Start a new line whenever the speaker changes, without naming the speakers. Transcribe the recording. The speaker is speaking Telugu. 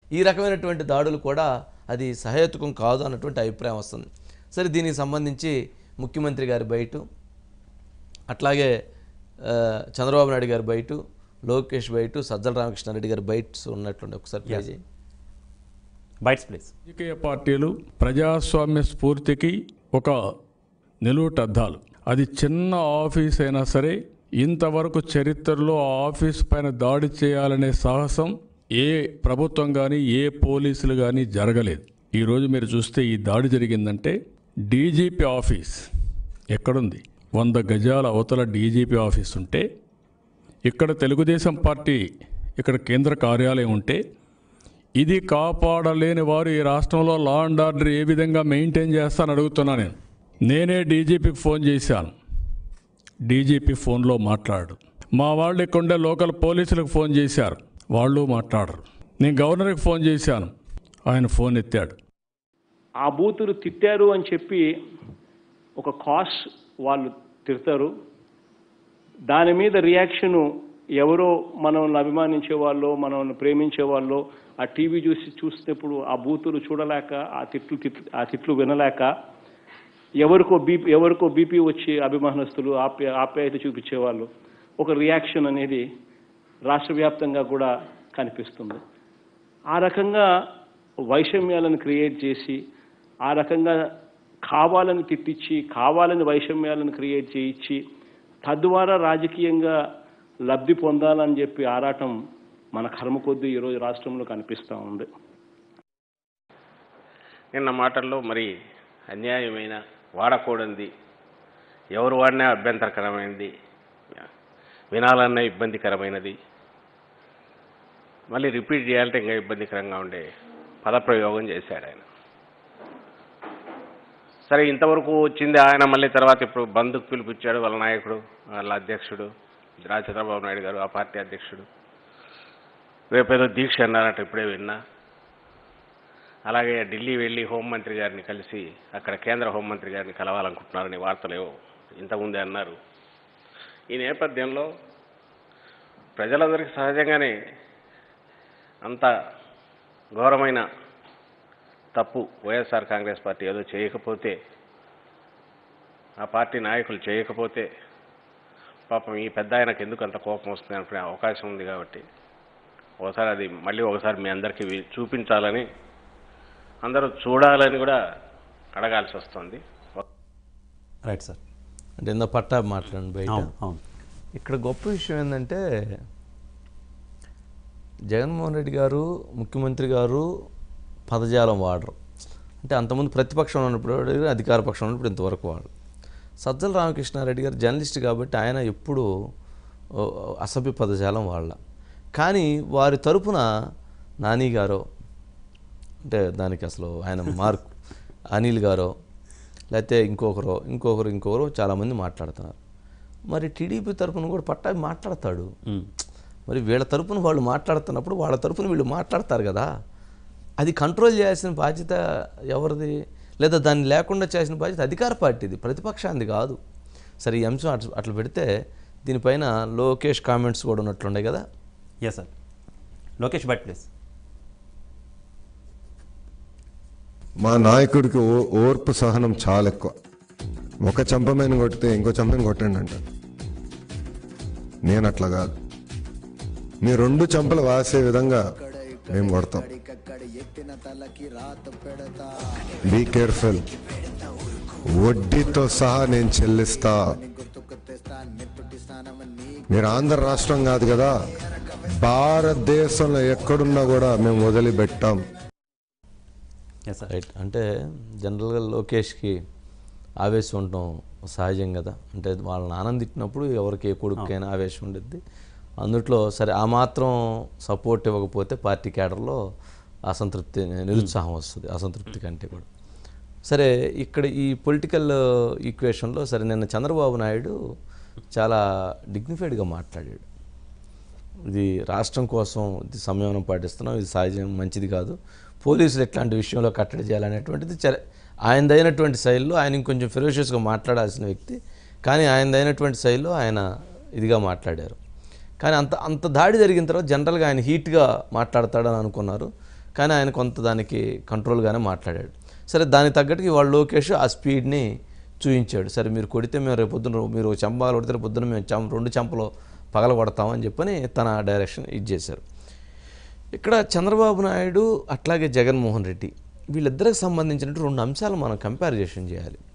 ఈ రకమైనటువంటి దాడులు కూడా అది సహేతుకం కాదు అన్నటువంటి అభిప్రాయం వస్తుంది సరే దీనికి సంబంధించి ముఖ్యమంత్రి గారి బయట అట్లాగే ఆ, చంద్రబాబు నాయుడు గారి బయట లోకేష్ బయట సజ్జల రామకృష్ణారెడ్డి గారి బయట ఉన్నట్లుండి ఒకసారి ప్లే చేయి
బైట్స్ ప్లీజ్
రాజకీయ పార్టీలు ప్రజాస్వామ్య స్ఫూర్తికి ఒక నిలువుటద్దాలు అది చిన్న ఆఫీస్ అయినా సరే ఇంతవరకు చరిత్రలో ఆ ఆఫీస్ పైన దాడి చేయాలనే సాహసం ఏ ప్రభుత్వం కానీ ఏ పోలీసులు కానీ జరగలేదు ఈరోజు మీరు చూస్తే ఈ దాడి జరిగిందంటే డీజీపీ ఆఫీస్ ఎక్కడుంది వంద గజాల అవతల డీజీపీ ఆఫీస్ ఉంటే ఇక్కడ తెలుగుదేశం పార్టీ ఇక్కడ కేంద్ర కార్యాలయం ఉంటే ఇది కాపాడలేని వారు ఈ రాష్ట్రంలో లా అండ్ ఆర్డర్ ఏ విధంగా మెయింటైన్ చేస్తానని అడుగుతున్నా నేను నేనే డీజీపీకి ఫోన్ చేశాను డీజీపీ ఫోన్లో మాట్లాడు మా వాళ్ళు ఇక్కడ ఉండే లోకల్ పోలీసులకు ఫోన్ చేశారు వాళ్ళు మాట్లాడరు నేను గవర్నర్కి ఫోన్ చేశాను ఆయన ఫోన్ ఎత్తాడు
ఆ బూతులు తిట్టారు అని చెప్పి ఒక కాస్ వాళ్ళు తిడతారు దాని మీద రియాక్షను ఎవరో మనల్ని అభిమానించే వాళ్ళు మనల్ని ప్రేమించే వాళ్ళు ఆ టీవీ చూసి చూసినప్పుడు ఆ బూతులు చూడలేక ఆ తిట్లు తిట్లు ఆ తిట్లు వినలేక ఎవరికో బీపీ ఎవరికో బీపీ వచ్చి అభిమానస్తులు ఆప్య ఆప్యాయత చూపించేవాళ్ళు ఒక రియాక్షన్ అనేది రాష్ట్ర వ్యాప్తంగా కూడా కనిపిస్తుంది ఆ రకంగా వైషమ్యాలను క్రియేట్ చేసి ఆ రకంగా కావాలని తిట్టించి కావాలని వైషమ్యాలను క్రియేట్ చేయించి తద్వారా రాజకీయంగా లబ్ధి పొందాలని చెప్పి ఆరాటం మన కర్మ కొద్దీ ఈరోజు రాష్ట్రంలో కనిపిస్తూ ఉంది
నిన్న మాటల్లో మరి అన్యాయమైన వాడకూడనిది ఎవరు వాడినా అభ్యంతరకరమైనది వినాలన్నా ఇబ్బందికరమైనది మళ్ళీ రిపీట్ చేయాలంటే ఇంకా ఇబ్బందికరంగా ఉండే పదప్రయోగం చేశాడు ఆయన సరే ఇంతవరకు వచ్చింది ఆయన మళ్ళీ తర్వాత ఇప్పుడు బంధుకు పిలిపించాడు వాళ్ళ నాయకుడు వాళ్ళ అధ్యక్షుడు రా చంద్రబాబు నాయుడు గారు ఆ పార్టీ అధ్యక్షుడు రేపేదో దీక్ష అన్నారట ఇప్పుడే విన్నా అలాగే ఢిల్లీ వెళ్ళి హోంమంత్రి గారిని కలిసి అక్కడ కేంద్ర హోంమంత్రి గారిని కలవాలనుకుంటున్నారని వార్తలేవో ఇంతకుముందే అన్నారు ఈ నేపథ్యంలో ప్రజలందరికీ సహజంగానే అంత ఘోరమైన తప్పు వైఎస్ఆర్ కాంగ్రెస్ పార్టీ ఏదో చేయకపోతే ఆ పార్టీ నాయకులు చేయకపోతే పాపం ఈ పెద్ద ఆయనకు ఎందుకు అంత కోపం వస్తుంది అనుకునే అవకాశం ఉంది కాబట్టి ఒకసారి అది మళ్ళీ ఒకసారి మీ అందరికీ వి- చూపించాలని అందరూ చూడాలని కూడా అడగాల్సి వస్తుంది
రైట్ సార్
అంటే ఇంత పట్టా మాట్లాడండి బయట
అవును అవును
ఇక్కడ గొప్ప విషయం ఏంటంటే జగన్మోహన్ రెడ్డి గారు ముఖ్యమంత్రి గారు పదజాలం వాడరు అంటే అంతకుముందు ప్రతిపక్షంలో ఉన్నప్పుడు వాడారు, అధికార పక్షంలో ఉన్నప్పుడు ఇంతవరకు వాడరు సజ్జల రామకృష్ణారెడ్డి గారు జర్నలిస్ట్ కాబట్టి ఆయన ఎప్పుడు ఓ, అసభ్య పదజాలం వాడాల కానీ వారి తరపున నాని గారో అంటే దానికి అసలు ఆయన మార్క్ అనిల్ గారో లేకపోతే ఇంకొకరు ఇంకొకరు ఇంకొకరు చాలామంది మాట్లాడుతున్నారు మరి టీడీపీ తరపున కూడా పట్టాభి మాట్లాడతాడు మరి వీళ్ళ తరపున వాళ్ళు మాట్లాడుతున్నప్పుడు వాళ్ళ తరపున వీళ్ళు మాట్లాడతారు కదా అది కంట్రోల్ చేయాల్సిన బాధ్యత ఎవరిది లేదా దాన్ని లేకుండా చేయాల్సిన బాధ్యత అధికార పార్టీది ప్రతిపక్షాంది కాదు సరే ఈ అంశం అట్ల అట్లా పెడితే దీనిపైన లోకేష్ కామెంట్స్ కూడా ఉన్నట్లుండే కదా
yes sir Lokesh but please
మా నాయకుడికి ఓ- ఓర్పు సహనం చాలా ఎక్కువ ఒక చంపమైన కొడితే ఇంకో చంపని కొట్టండి అంట నేను అట్లా కాదు మీ రెండు చంపలు వాసే విధంగా మేము కొడతాం బీ కేర్ఫుల్ వడ్డీతో సహా నేను చెల్లిస్తా మీరు ఆంధ్ర రాష్ట్రం కాదు కదా భారతదేశంలో ఎక్కడున్నా కూడా మేము వదిలిపెట్టాం
ఎస్ సార్
రైట్ అంటే జనరల్గా లోకేష్కి ఆవేశం ఉండటం సహజం కదా అంటే వాళ్ళని ఆనందించినప్పుడు ఎవరికి ఏ కొడుకైనా ఆవేశం ఉండిద్ది అందుట్లో సరే ఆ మాత్రం సపోర్ట్ ఇవ్వకపోతే పార్టీ క్యాడర్లో అసంతృప్తి నిరుత్సాహం వస్తుంది అసంతృప్తి కంటే కూడా సరే ఇక్కడ ఈ పొలిటికల్ ఈక్వేషన్లో సరే నిన్న చంద్రబాబు నాయుడు చాలా డిగ్నిఫైడ్గా మాట్లాడాడు ఇది రాష్ట్రం కోసం ఇది సంయమనం పాటిస్తున్నాం ఇది సహజం మంచిది కాదు పోలీసులు ఎట్లాంటి విషయంలో కట్టడి చేయాలనేటువంటిది చర- ఆయనదైనటువంటి శైలిలో ఆయన ఇంకొంచెం ఫెరోషియస్గా మాట్లాడాల్సిన వ్యక్తి కానీ ఆయనదైనటువంటి శైలిలో ఆయన ఇదిగా మాట్లాడారు కానీ అంత అంత దాడి జరిగిన తర్వాత జనరల్గా ఆయన హీట్గా మాట్లాడతాడని అనుకున్నారు కానీ ఆయన కొంత దానికి కంట్రోల్గానే మాట్లాడాడు సరే దానికి తగ్గట్టుగా వాళ్ళు లోకేష్ ఆ స్పీడ్ని చూపించాడు సరే మీరు కొడితే మేము రేపు పొద్దున మీరు ఒక చెంప పగల కొడితే రేపు పొద్దున మేము చెం రెండు చెంపలు పగల కొడతామని చెప్పని తన డైరెక్షన్ ఇది చేశారు ఇక్కడ చంద్రబాబు నాయుడు అట్లాగే జగన్మోహన్ రెడ్డి వీళ్ళిద్దరికి సంబంధించినట్టు రెండు అంశాలు మనం కంపారిజేషన్ చేయాలి